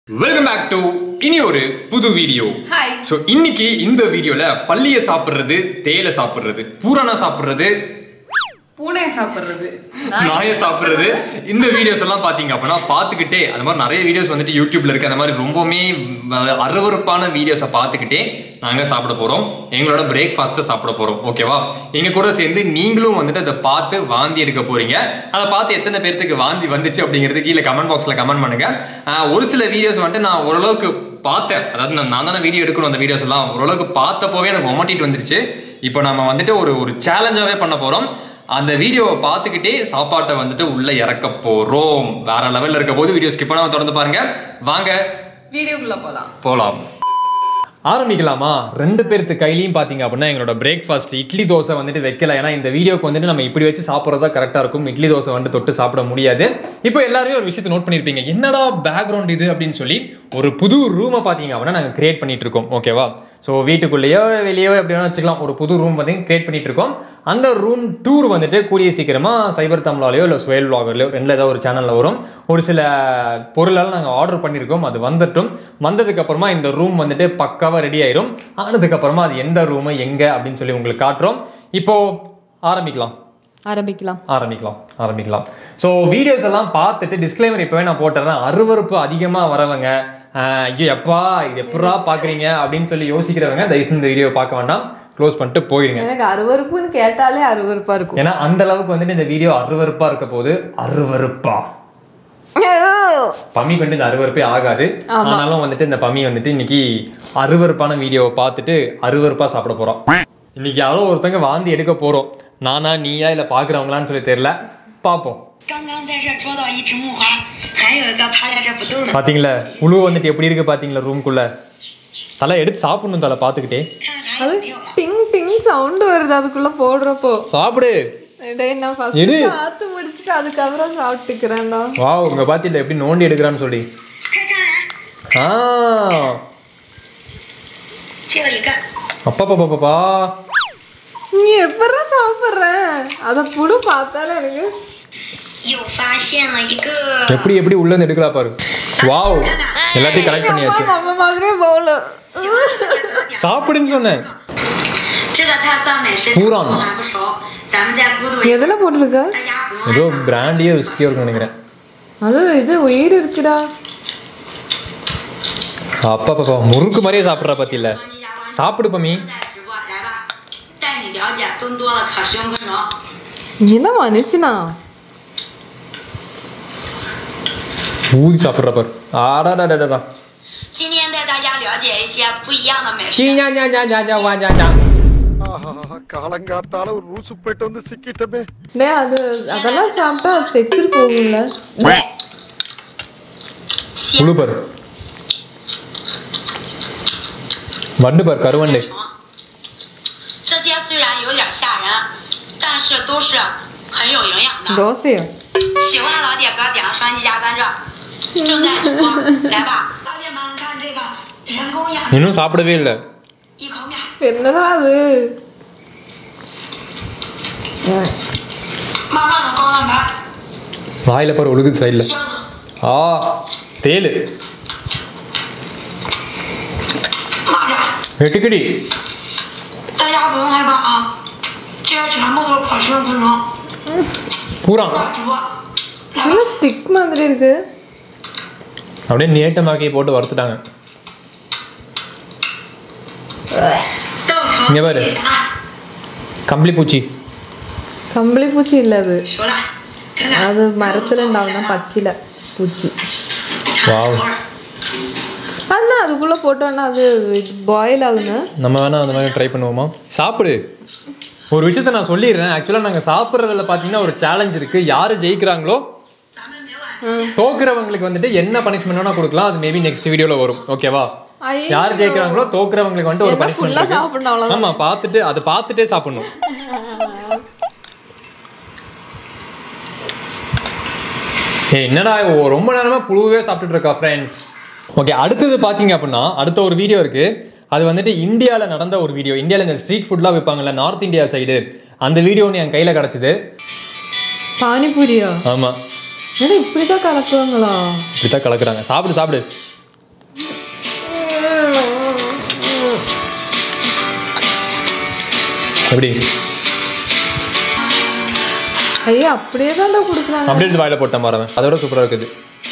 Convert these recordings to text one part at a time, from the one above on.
Welcome back to இனி ஒரு புது வீடியோ ஹாய் ஸோ இன்னைக்கு இந்த வீடியோல பள்ளியை சாப்பிடுறது தேயிலை சாப்பிடுறது பூரணா சாப்பிடுறது பூனை சாப்பிடுறது நாயை சாப்பிடுறது இந்த வீடியோஸ் எல்லாம் பாத்தீங்க அப்படின்னா பார்த்துக்கிட்டே அந்த மாதிரி நிறைய வீடியோஸ் வந்துட்டு யூடியூப்ல இருக்கு அந்த மாதிரி ரொம்பவுமே அஹ், அருவருப்பான வீடியோஸை பார்த்துக்கிட்டே நாங்க சாப்பிட போறோம் எங்களோட பிரேக்ஃபாஸ்ட்டை சாப்பிட போறோம் ஓகேவா எங்க கூட சேர்ந்து நீங்களும் வந்துட்டு அதை பார்த்து வாந்தி எடுக்க போறீங்க அதை பார்த்து எத்தனை பேர்த்துக்கு வாந்தி வந்துச்சு அப்படிங்கிறது கீழே கமெண்ட் பாக்ஸ்ல கமெண்ட் பண்ணுங்க அஹ், ஒரு சில வீடியோஸ் வந்துட்டு நான் ஓரளவுக்கு பார்த்தேன் அதாவது நான் நான் தானே வீடியோ எடுக்கணும் அந்த வீடியோஸ் எல்லாம் ஓரளவுக்கு பார்த்தப்போவே எனக்கு ஒமட்டிட்டு வந்துருச்சு இப்போ நம்ம வந்துட்டு ஒரு ஒரு சேலஞ்சாவே பண்ண போறோம் அந்த வீடியோவை பார்த்துக்கிட்டே சாப்பாட்டை வந்துட்டு உள்ள இறக்க போறோம் வேற லெவல்ல இருக்க போது வீடியோ ஸ்கிப் பண்ணாம தொடர்ந்து பாருங்க வாங்க வீடியோக்குள்ள போலாம் போலாம் ஆரம்பிக்கலாமா ரெண்டு பேர்த்து கையிலையும் பார்த்தீங்க அப்படின்னா எங்களோட பிரேக்ஃபாஸ்ட் இட்லி தோசை வந்துட்டு வைக்கல ஏன்னா இந்த வீடியோக்கு வந்துட்டு நம்ம இப்படி வச்சு சாப்பிட்றதா கரெக்டாக இருக்கும் இட்லி தோசை வந்துட்டு தொட்டு சாப்பிட முடியாது இப்போ எல்லாருமே ஒரு விஷயத்தை நோட் பண்ணியிருப்பீங்க என்னடா பேக்ரவுண்ட் இது அப்படின்னு சொல்லி ஒரு புது ரூமை பார்த்தீங்க அப்படின்னா நாங்கள் கிரியேட் பண்ணிட்டு இருக்கோம் ஓகேவா ஸோ வீட்டுக்குள்ளேயோ வெளியோ எப்படி வேணா வச்சுக்கலாம் ஒரு புது ரூம் பார்த்தீங்கன்னா கிரியேட் பண்ணிட்டு இருக்கோம் அந்த ரூம் டூர் வந்துட்டு கூடிய சீக்கிரமாக சைபர் தமிழாலேயோ இல்லை ஸ்வயல் vloggerலயோ ரெண்டில் ஏதாவது ஒரு சேனலில் வரும் ஒரு சில பொருளெல்லாம் நாங்கள் ஆர்டர் பண்ணியிருக்கோம் அது வந்துட்டும் வந்ததுக்கு அப்புறமா இந்த ரூம் வந்துட்டு பக்காவாக ரெடி ஆயிரும் ஆனதுக்கப்புறமா அது எந்த ரூமு எங்கே அப்படின்னு சொல்லி உங்களுக்கு காட்டுறோம் இப்போ ஆரம்பிக்கலாம் ஆரம்பிக்கலாம் ஆரம்பிக்கலாம் ஆரம்பிக்கலாம் ஸோ வீடியோஸ் எல்லாம் பார்த்துட்டு டிஸ்க்ளைமர் இப்போவே நான் போட்டுறேன் அருவருப்பு அதிகமாக வரவங்க ஆஹ் ஐயோ எப்பா இது எப்படா பார்க்குறீங்க அப்படின்னு சொல்லி யோசிக்கிறவங்க தயவுசெய்து இந்த வீடியோ பார்க்க வேண்டாம் க்ளோஸ் பண்ணிட்டு போயிடுங்க எனக்கு அருவருப்புன்னு கேட்டாலே அருவருப்பா இருக்கும் ஏன்னா அந்த அளவுக்கு வந்துட்டு இந்த வீடியோ அருவருப்பா இருக்க போது அருவருப்பா பம்மிக்கு வந்து இந்த அருவருப்பே ஆகாது ஆனாலும் வந்துட்டு இந்த பம்மி வந்துட்டு இன்னைக்கு அருவருப்பான வீடியோவை பார்த்துட்டு அருவருப்பா சாப்பிட போறோம் இன்னைக்கு யாரோ ஒருத்தங்க வாந்தி எடுக்க போறோம் நானா நீயா இல்ல பாக்குறவங்களான்னு சொல்லி தெரியல பார்ப்போம் 刚刚在这儿捉到一只木花，还有一个趴在这儿不动的。 பாத்தீங்களா புழு வந்துட்டு எப்படி இருக்கு பாத்தீங்களா ரூம்குள்ள தலை எடுத்து சாப்பிடணும் தலை பார்த்துக்கிட்டே 看看还 அது 有没有。 டிங் டிங் சவுண்ட் வருது அதுக்குள்ள போடுறப்போ சாப்பிடு டேய் நான் எடு. ஃபர்ஸ்ட் சாத்து முடிச்சிட்டு அதுக்கப்புறம் சாப்பிட்டுக்கிறேன்டா வா உங்க பாத்தியில எப்படி நோண்டி எடுக்கிறான்னு சொல்லி 快看来， ஆ 接了一个， அப்பா பாப்பா பாப்பா நீ எப்படா சாப்பிடுற அத புழு பார்த்தாலே எனக்கு 又发现了一个。 எப்படி எப்படி உள்ள இருந்து எடுக்கிறா பாரு வாவ் எல்லாத்தையும் கரெக்ட் பண்ணியாச்சு நம்ம மாதிரியே போகல 喜欢的点多点。 சாப்பிடுன்னு சொன்னேன் 这个它上面是土壤还不熟，咱们在骨头里， எதுல போட்டிருக்க 大家不用 ஏதோ 害怕。 பிராண்டியோ விஸ்கியோ இருக்குன்னு நினைக்கிறேன் அது இது உயிர் இருக்குடா அப்பா பாப்பா முறுக்கு மாதிரியே சாப்பிட்றா பத்தியில சாப்பிடு பம்மி 在直播来吧，带你了解更多的可食用昆虫。 என்ன மனுஷனா ஊதி சாப்பிட்றா பாரு ஆடாடாடாடா 今天带大家了解一些不一样的美食。 சீ ஞா ஞா ஞா ஞா ஞா வா ஞா ஞா ஆஹா காலங்காத்தால ஒரு ரூசு போயிட்டு வந்து சிக்கிட்டமே டேய் அது அதெல்லாம் சாப்பிட்டா செத்துட்டு போகும்ல 鲜 புழு பாரு வண்டு பாரு கருவண்டு 这些虽然有点吓人，但是都是很有营养的。 தோசையா 喜欢老铁哥点个双击加关注，正在直播，来吧！老铁们看这个人工养殖 இன்னும் சாப்பிடவே இல்லை 一口面， என்னடா அது 慢慢的高蛋白， வாயில பாரு ஒழுகுது சைடில் 蝎子， ஆ தேலு 蚂蚱， வெட்டுக்கிடி 大家不用害怕啊，这些全部都是可食用昆虫。 பூரா 直播， என்ன ஸ்டிக் மாதிரி இருக்கு அப்படியே நேட்டமாக்கி போட்டு வறுத்துட்டாங்க 豆壳 இங்க பாரு. 自己炸 கம்பளி பூச்சி கம்பளி பூச்சி இல்ல அது 熟了，看看， அது மரத்துல இருந்தாலும் பச்சில பூச்சி 看 வாவ். 口味儿 அண்ணா அதுக்குள்ள போட்டோன்னா அது பாயில் ஆகுங்க நம்ம வேணா அந்த மாதிரி ட்ரை பண்ணுவோமா சாப்பிடு ஒரு விஷயத்த நான் சொல்லிடுறேன் ஆக்சுவலாக நாங்கள் சாப்பிட்றதுல பார்த்தீங்கன்னா ஒரு சேலஞ்ச் இருக்குது யார் ஜெயிக்கிறாங்களோ 咱们每晚 தோக்குறவங்களுக்கு வந்துட்டு என்ன பனிஷ்மெண்ட் வேணா கொடுக்கலாம் அது மேபி நெக்ஸ்ட் வீடியோவில் வரும் ஓகேவா ஐயோ. யார் ஜெயிக்கிறாங்களோ தோக்குறவங்களுக்கு வந்துட்டு ஒரு எல்லாம் பனிஷ்மெண்ட் full-ஆ சாப்பிடணும் இருக்கு அவ்வளவுதான். ஆமா பார்த்துட்டு அதை பார்த்துட்டே சாப்பிடணும் ஏய் என்னடா இவ ரொம்ப நேரமா புழுவே சாப்பிட்டுட்டு இருக்கா ஃப்ரெண்ட்ஸ் ஓகே அடுத்தது பார்த்தீங்க அப்படின்னா அடுத்த ஒரு வீடியோ இருக்கு அது வந்துட்டு இந்தியாவில் நடந்த ஒரு வீடியோ இந்தியாவில் இந்த ஸ்ட்ரீட் ஃபுட்லாம் விற்பாங்கல்ல நார்த் இந்தியா சைடு அந்த வீடியோ ஒன்று என் கையில் கிடச்சிது பானிபூரியா ஆமாம் ஏன்னா இப்படிதான் கலக்குவாங்களா இப்படித்தான் கலக்குறாங்க சாப்பிடு சாப்பிடு எப்படி ஐயா அப்படியே தான்டா கொடுக்குறாங்க அப்படியே எடுத்து வாயில போட்டேன் பாருங்க அதோட சூப்பரா இருக்குது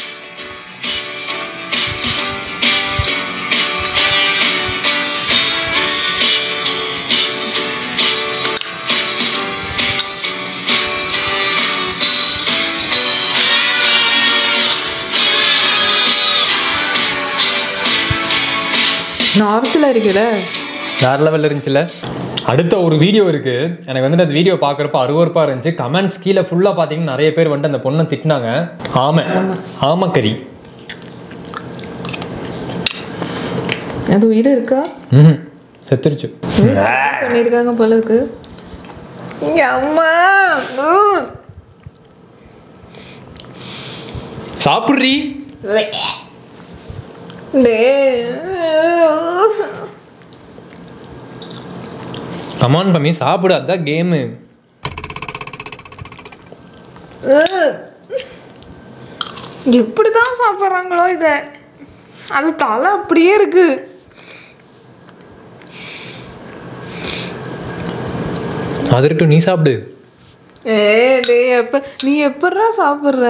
நார்த்தில் இருக்குல்ல வேற லெவலில் இருந்துச்சுல அடுத்த ஒரு வீடியோ இருக்கு எனக்கு வந்துட்டு அந்த வீடியோ பார்க்குறப்ப அருவருப்பாக இருந்துச்சு கமெண்ட்ஸ் கீழே ஃபுல்லாக பார்த்தீங்கன்னா நிறைய பேர் வந்துட்டு அந்த பொண்ணை திட்டினாங்க ஆமை ஆமக்கறி அது உயிர் இருக்கா ம் செத்துருச்சு பண்ணியிருக்காங்க போல இருக்கு இங்க அம்மா ஊ. சாப்பிட்றி டேய். கமான் பம்மி சாப்பிடு அதான் கேமு எப்படிதான் சாப்பிட்றாங்களோ இத அது தலை அப்படியே இருக்கு அது இருக்கட்டும் நீ சாப்பிடு ஏ டேய் எப்ப நீ எப்படா சாப்பிட்ற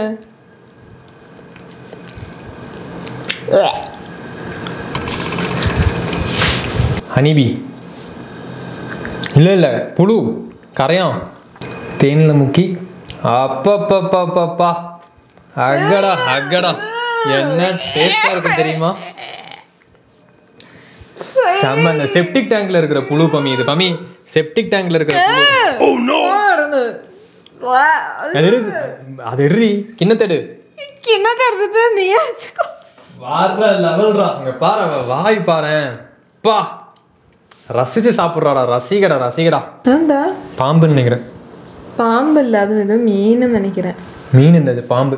ஹனிபி இல்லை இல்லை புழு கரையான் தேனில் முக்கி அப்பப்பப்பப்பப்பா அக்கடா அக்கடா என்ன டேஸ்டாக இருக்கு தெரியுமா செம்ம அந்த செப்டிக் டேங்க்ல இருக்கிற புழு பமி இது பமி செப்டிக் டேங்க்ல இருக்கிற புழு அது இரு அது எர்ரி கிண்ணத்தெடு கிண்ணத்தை எடுத்துட்டு நீயே வச்சுக்கோ வார லெவல்ரா அங்க பாரு அவ வாய் பாரேன் பா ரசிச்சு சாப்பிட்றாடா ரசிகடா ரசிகடா அந்த பாம்புன்னு நினைக்கிறேன் பாம்பு இல்லை அது ஏதோ மீன் நினைக்கிறேன் மீன் இருந்தது பாம்பு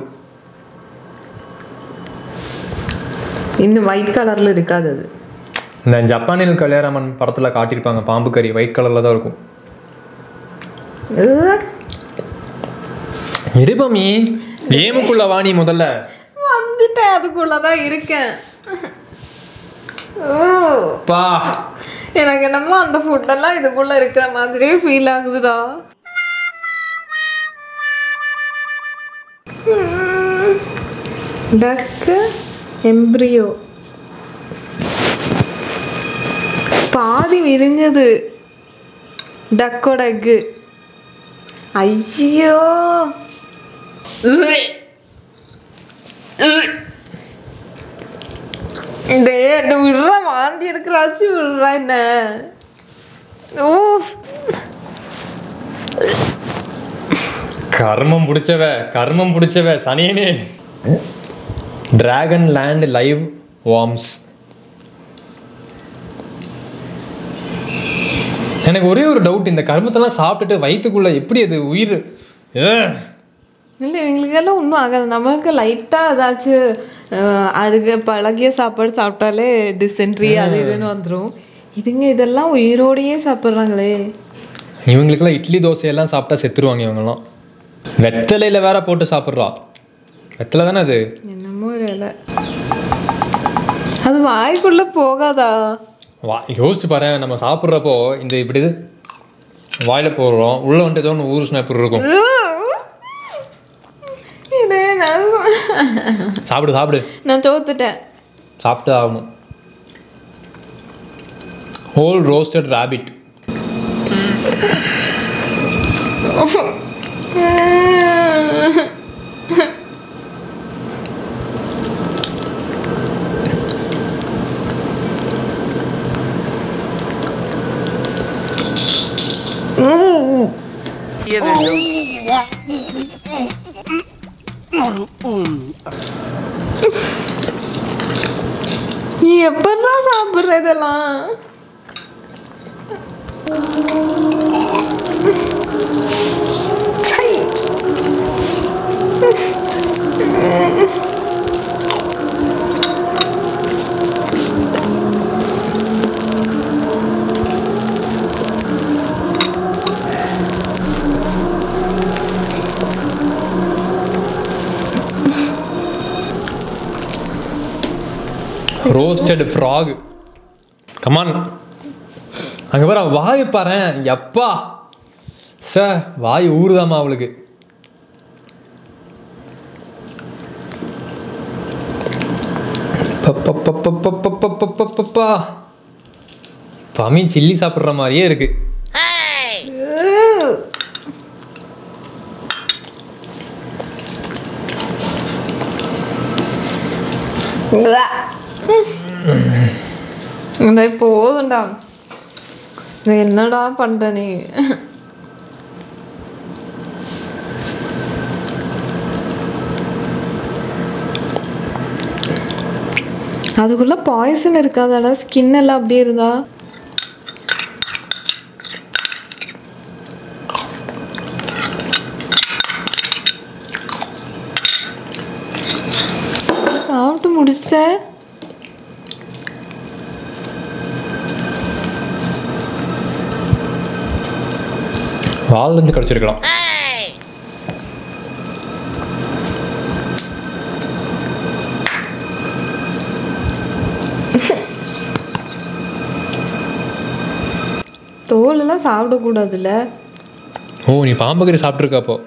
இன்னும் ஒயிட் கலர்ல இருக்காது அது இந்த ஜப்பானில் கல்யாணமன் படத்துல காட்டியிருப்பாங்க பாம்பு கறி ஒயிட் கலர்ல தான் இருக்கும் உ. எடுப்பமி கேமுக்குள்ள வாணி முதல்ல வந்துட்டேன் அதுக்குள்ளதான் இருக்கேன் ஓ பா எனக்கு என்னமோ அந்த ஃபுட்டெல்லாம் இதுக்குள்ள இருக்கிற மாதிரியே ஃபீல் ஆகுதுடா டக்கு எம்ப்ரியோ பாதி விரிஞ்சது டக்கோட எக்கு ஐயோ டேய் என்ன விடுறா வாந்தி எடுக்கிறாச்சு விடுறா என்ன ஓ கர்மம் பிடிச்சவ கர்மம் பிடிச்சவ சனியனே டிராகன் லேண்ட் லைவ் வார்ம்ஸ் எனக்கு ஒரே ஒரு டவுட் இந்த கர்மத்தெல்லாம் சாப்பிட்டுட்டு வயிற்றுக்குள்ள எப்படி அது உயிர் ஏ இல்லை எங்களுக்கெல்லாம் ஒன்றும் ஆகாது நமக்கு லைட்டாக ஏதாச்சும் அஹ், அழுக பழகிய சாப்பாடு சாப்பிட்டாலே டிசென்ட்ரி அது இதுன்னு வந்துடும் இதுங்க இதெல்லாம் உயிரோடையே சாப்பிட்றாங்களே இவங்களுக்கெல்லாம் இட்லி தோசையெல்லாம் சாப்பிட்டா செத்துருவாங்க இவங்கெல்லாம் வெத்தலையில் வேற போட்டு சாப்பிட்றா வெத்தலை தானே அது என்னமோ ஒரு இலை அது வாய்க்குள்ள போகாதா வா யோசிச்சு பாரு நம்ம சாப்பிட்றப்போ இந்த இப்படி இது வாயில் போடுறோம் உள்ளே வந்துட்டு ஏதோ ஒன்று ஊருசுனா எப்படி இருக்கும் இது நான் சாப்பிடு சாப்பிடு நான் தோத்துட்டேன் சாப்பிட்டு ஆகணும் ஹோல் ரோஸ்டட் ராபிட் நீ எப்பதான் சாப்பிட்ற இதெல்லாம் சை. ரோஸ்டட் ஃப்ராக் கமான் அங்க பாரு அவ வாய் பாறேன் எப்பா சார் வாய் ஊறுதாம்மா அவளுக்கு பப்பப்பப்பப்பப்பப்பப்பப்பப்பா. பமி சில்லி சாப்பிட்ற மாதிரியே இருக்கு இந்த போதும்டா இது என்னடா பண்ற நீ அதுக்குள்ள பாய்சன் இருக்காதாடா ஸ்கின் எல்லாம் அப்படியே இருந்தா சாப்பிட்டு முடிச்சிட்டேன் வால்ல இருந்து கடிச்சிருக்கலாம் தோல் எல்லாம் சாப்பிடக்கூடாதுல்ல ஓ நீ பாம்புக்கறி சாப்பிட்ருக்க அப்போ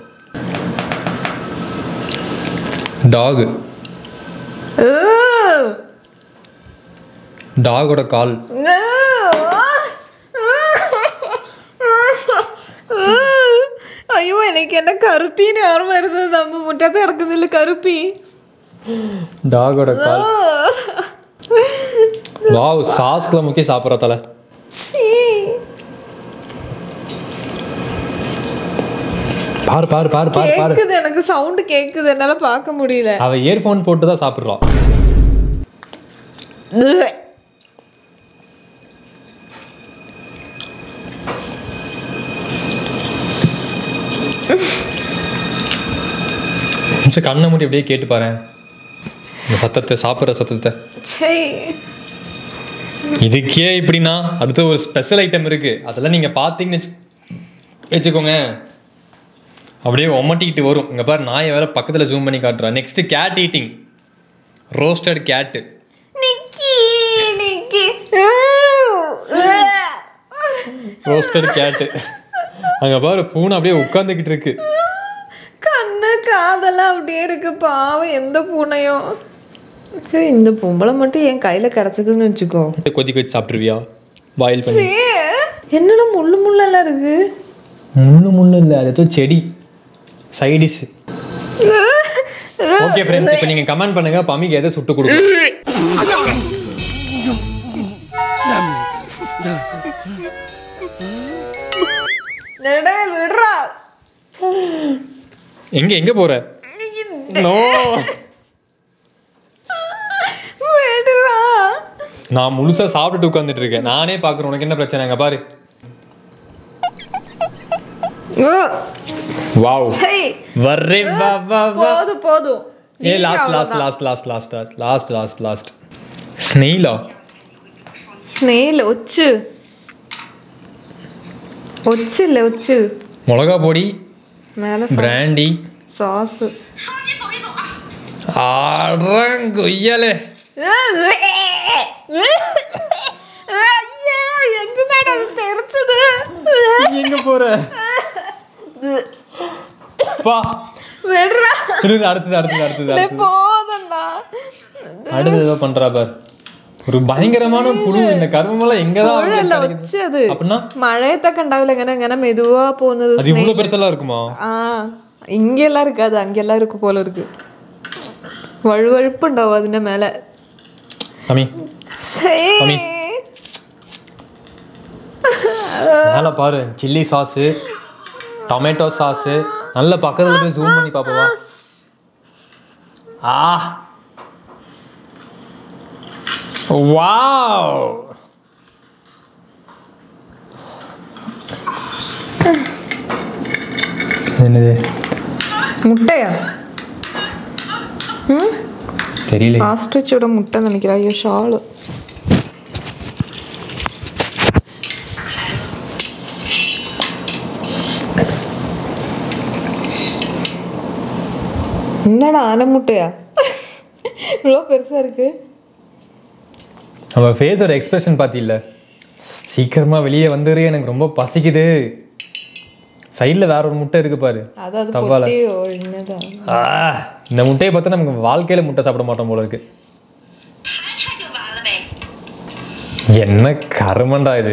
டாகு டாகோட கால் ஐயோ எனக்கு என்ன கருப்பின்னு யாரும் வருது நம்ம முட்டை தான் இருக்குது இல்லை கருப்பி டாகோட கால் வாவ் சாஸ்ல முக்கிய சாப்பிட்ற தலை சீ. பாரு பாரு பாரு பாரு பாரு கேக்குது எனக்கு சவுண்ட் கேக்குது என்னால பார்க்க முடியல அவ இயர்ஃபோன் போட்டு தான் சாப்பிட்றான் கொஞ்சம் கண்ணை மூடி அப்படியே கேட்டு பாரு இந்த சத்தத்தை சாப்பிட்ற சத்தத்தை சை இதுக்கே இப்படின்னா அடுத்து ஒரு ஸ்பெஷல் ஐட்டம் இருக்கு அதெல்லாம் நீங்க பார்த்தீங்கன்னு வச்சு- வச்சுக்கோங்க அப்படியே ஒமட்டிக்கிட்டு வரும் இங்க பாரு நாயை வேற பக்கத்துல ஜூம் பண்ணி காட்டுறா நெக்ஸ்ட் கேட் ஈட்டிங் ரோஸ்டட் கேட்டு நிக்கி நிக்கி ரோஸ்டட் கேட்டு அங்க பாரு பூனை அப்படியே உட்காந்துக்கிட்டு இருக்கு கண்ணு காதெல்லாம் அப்படியே இருக்கு பாவம் எந்த பூனையும் சரி இந்த பொம்பளை மட்டும் என் கையில கிடைச்சதுன்னு வச்சுக்கோ கொதிக்க வச்சு சாப்பிட்டுருவியா பாயில் பண்ணி சீ. என்னடா முள்ளு முள்ளெல்லாம் இருக்கு முள்ளு முள்ளு இல்லை அது ஏதோ செடி சைடிஷ் ஓகே ஃப்ரெண்ட்ஸ் இப்போ நீங்க கமெண்ட் பண்ணுங்க பமிக்கு எதை சுட்டு கொடுக்கும் டேய், விடுறா எங்க எங்க போற நோ விடுறா நான் முழுசா சாப்பிட்டுட்டு உட்காந்துட்டு இருக்கேன் நானே பாக்குறேன் உனக்கு என்ன பிரச்சனை அங்க பாரு வாவ் சை வர்றே வா வா வா போதும் போதும் ஏ நீ லாஸ்ட் லாஸ்ட் அவ்வளவுதான். Last last last last last last last ஸ்னெயிலா ஸ்னேல் ஒச்சு ஒச்சு இல்லை ஒச்சு மிளகா பொடி மேலே பிராண்டி சாஸ் ஆடுறங்கொய்யலே எங்க மேடம் தெரிச்சது எங்க போற பா விடுறா இரு, அடுத்தது அடுத்தது அடுத்தது டேய், அடுத்தது போதும்டா அடுத்தது ஏதோ பண்றா பார் ஒரு பயங்கரமான புழு இந்த கருமெல்லாம் எங்கதான் പുഴല്ല கிடைக்குது? ഒച്ചത് அப்படின்னா മഴയത്തൊക്കെ ഉണ്ടാവില്ല ഇങ്ങനെ ഇങ്ങനെ മെതുവാ പോകുന്നത് அது இவ்வளவு பெருசெல்லாம் இருக்குமா ആ ഇങ്ങെല്ലാം இருக்காது அங்கெல்லாம் இருக்கு போல இருக்கு வழுவழுப்பு ഉണ്ടാവും അതിന്റെ மேல அமி சே. அமி. மேல பாரு சில்லி சாஸ் டொமேட்டோ சாஸ் நல்ல பக்கத்துல போய் ஜூம் பண்ணி பாப்பவா ஆ வாவ் என்னது முட்டையா தெரியல ஆஸ்ட்ரிச்சோட முட்டை நினைக்கிறேன் ஐயோ ஷாலு என்னடா ஆனை முட்டையா இவ்வளோ பெருசா இருக்கு நம்ம ஃபேஸோட எக்ஸ்பிரஷன் பார்த்தில்ல சீக்கிரமா வெளியே வந்துரு எனக்கு ரொம்ப பசிக்குது சைடில் வேற ஒரு முட்டை இருக்கு பாரு அதாவது தவால. பொட்டி ஒழுங்குதான் ஆ, இந்த முட்டையை பார்த்தா நமக்கு வாழ்க்கையில முட்டை சாப்பிட மாட்டோம் போல இருக்கு 看看就完了呗。 என்ன கருமண்டா இது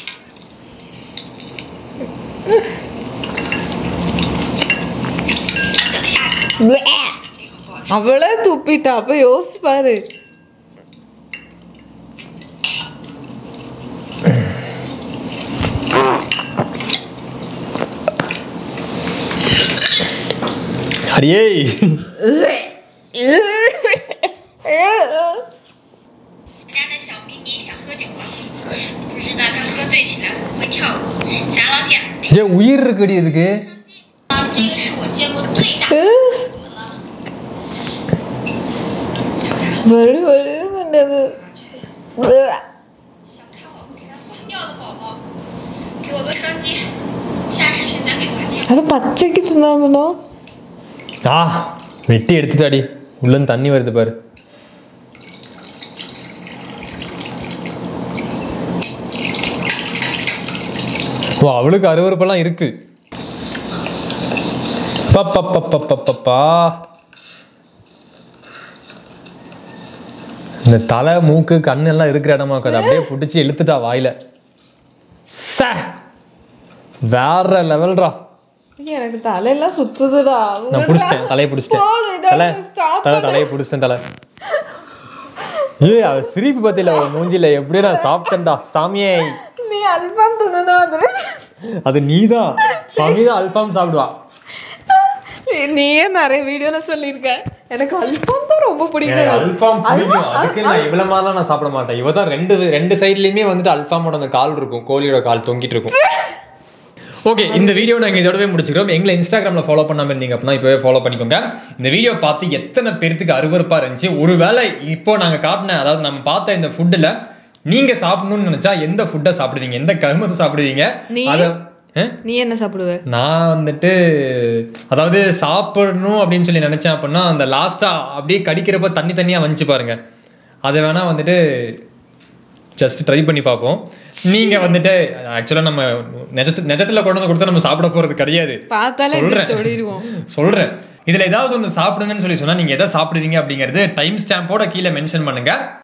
அவளே துப்பிட்டா அப்ப யோசிச்சு பாரு அடியே 家的小迷你想喝酒了，不知道他喝醉起来会不会跳舞。贾老铁， ஏன் உயிர் இருக்குடி இதுக்கு 啊，这个是我见过最大的。 வலு வலுங்கிறது 想看我不给他放掉的宝宝，给我个双击，下视频咱给团建。 அது பச்சைக்கு தின்னாங்கண்ணோ ஆ வெட்டி எடுத்துட்டாடி உள்ளன்னு தண்ணி வருது பாரு ஓ அவளுக்கு அருவருப்பெல்லாம் இருக்கு பப்பப்பப்பப்பப்பா இந்த தலை மூக்கு கண்ணு எல்லாம் இருக்கிற இடமா இருக்காது அப்படியே பிடிச்சி இழுத்துட்டா வாயில ச வேற லெவல்ரா எனக்கு தலையெல்லாம் சுத்துதுடா நான் பிடிச்சிட்டேன் தலையை பிடிச்சிட்டேன் போதும், இதோட தலை stop தலை தலையை பிடிச்சிட்டேன் தலை ஏய் அவ சிரிப்பு பத்தியில அவ மூஞ்சில எப்படியே நான் சாப்பிட்டேன்டா சாமியே நீ அல்பாம் தின்னு வந்து அது நீதான் சாமிதான் அல்பாம் சாப்பிடுவா நீயே நிறைய வீடியோல சொல்லியிருக்க எனக்கு அல்பாம் தான் ரொம்ப பிடிக்கும் எனக்கு அல்பாம் பிடிக்கும் அதுக்கு நான் இவ்வளவு மாதிரிலாம் நான் சாப்பிட மாட்டேன் இவ தான் ரெண்டு ரெண்டு சைட்லயுமே வந்துட்டு அல்பாமோட அந்த கால் இருக்கும் கோழியோட கால் தொங்கிட்டு இருக்கும் ஓகே இந்த வீடியோ நாங்கள் இதோடவே முடிச்சுக்கிறோம் எங்களை இன்ஸ்டாகிராமில் ஃபாலோ பண்ணாமல் இருந்தீங்க அப்படின்னா இப்போவே ஃபாலோ பண்ணிக்கோங்க இந்த வீடியோ பார்த்து எத்தனை பேர்த்துக்கு அருவருப்பாக இருந்துச்சு ஒருவேளை இப்போ நாங்கள் காட்டின அதாவது நம்ம பார்த்த இந்த ஃபுட்டில் நீங்கள் சாப்பிடணும்னு நினச்சா எந்த ஃபுட்டை சாப்பிடுவீங்க எந்த கருமத்தை சாப்பிடுவீங்க நீ? அதை ஆ? நீ என்ன சாப்பிடுவ நான் வந்துட்டு அதாவது சாப்பிடணும் அப்படின்னு சொல்லி நினச்சேன் அப்படின்னா அந்த லாஸ்ட்டாக அப்படியே கடிக்கிறப்ப தண்ணி தண்ணியாக வந்துச்சு பாருங்க அதை வேணால் வந்துட்டு ஜஸ்ட் ட்ரை பண்ணி பார்ப்போம் நீங்கள் வந்துட்டு ஆக்சுவலாக நம்ம நிஜத்து நிஜத்தில் கொண்டு வந்து கொடுத்தா நம்ம சாப்பிட போகிறது கிடையாது பார்த்தாலே சொல்றேன். எந்திரிச்சு ஓடிடுவோம் சொல்கிறேன் இதில் ஏதாவது ஒன்று சாப்பிடுங்கன்னு சொல்லி சொன்னால் நீங்கள் எதை சாப்பிடுவீங்க அப்படிங்கிறது டைம் ஸ்டாம்போட கீழே மென்ஷன் பண்ணுங்கள்